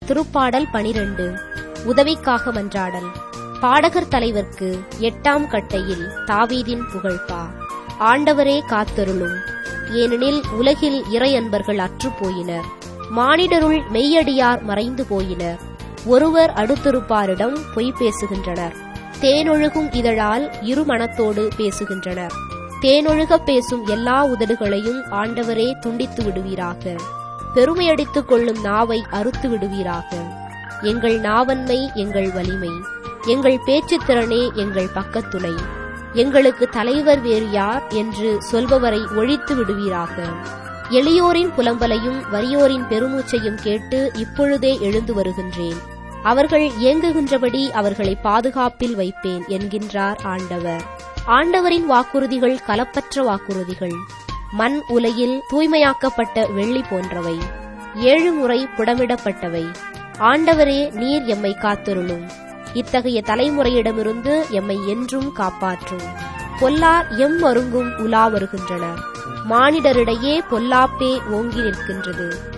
திருப்பாடல் பனிரெண்டு உதவிக்காக மன்றாடல் பாடகர் தலைவர்க்கு எட்டாம் கட்டையில் தாவீதின் புகழ்பா ஆண்டவரே காத்தருளும் ஏனெனில் உலகில் இறை அன்பர்கள் அற்றுப்போயினர் மானிடருள் மெய்யடியார் மறைந்து போயினர் ஒருவர் அடுத்திருப்பாரிடம் பொய் பேசுகின்றனர் தேனொழுகும் இதழால் இருமனத்தோடு பேசுகின்றனர் தேனொழுகப் பேசும் எல்லா உதடுகளையும் ஆண்டவரே துண்டித்து விடுவீராக பெருமையடித்துக் கொள்ளும் நாவை அறுத்து விடுவீராக எங்கள் நாவன்மை எங்கள் வலிமை எங்கள் பேச்சுத் திறனே எங்கள் பக்கத்துணை எங்களுக்கு தலைவர் வேறு யார் என்று சொல்பவரை ஒழித்து விடுவீராக எளியோரின் புலம்பலையும் வறியோரின் பெருமூச்சையும் கேட்டு இப்பொழுதே எழுந்து வருகின்றேன் அவர்கள் இயங்குகின்றபடி அவர்களை பாதுகாப்பில் வைப்பேன் என்கின்றார் ஆண்டவர் ஆண்டவரின் வாக்குறுதிகள் கலப்பற்ற வாக்குறுதிகள் மண் உலையில் தூய்மையாக்கப்பட்ட வெள்ளி போன்றவை ஏழு முறை புடமிடப்பட்டவை ஆண்டவரே நீர் எம்மை காத்தருளும் இத்தகைய தலைமுறையிடமிருந்து எம்மை என்றும் காப்பாற்றும் பொல்லார் எம் அருங்கும் உலா வருகின்றனர் மானிடரிடையே பொல்லாப்பே ஓங்கி நிற்கின்றது